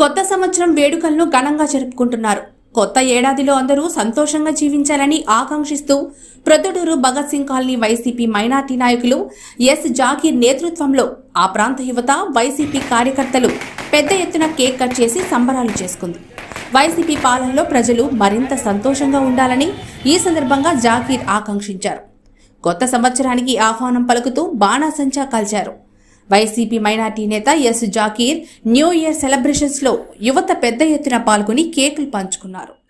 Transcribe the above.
కొత్త సంవత్సరం వేడుకలను ఘనంగా జరుపుకుంటున్నారు కొత్త ఏడాదిలో అందరూ సంతోషంగా జీవించాలని ఆకాంక్షిస్తూ Proddatur Bhagat Singh colony YCP minority నాయకులు ఎస్ జాకీర్ నేతృత్వంలో ఆ ప్రాంత యువత వైసీపీ కార్యకర్తలు పెద్ద ఎత్తున కేక్ కట్ చేసి సంబరాలు చేసుకుంది వైసీపీ పాలనలో ప్రజలు మరింత సంతోషంగా ఉండాలని ఈ సందర్భంగా జాకీర్ ఆకాంక్షించారు కొత్త సంవత్సరానికి ఆహ్వానం పలుకుతూ బాణాసంచా కాల్చారు వైసీపీ మైనార్టీ నేత S Zakir new year celebrations లో యువత పెద్ద ఎత్తున పాల్గొని కేకులు పంచుకున్నారు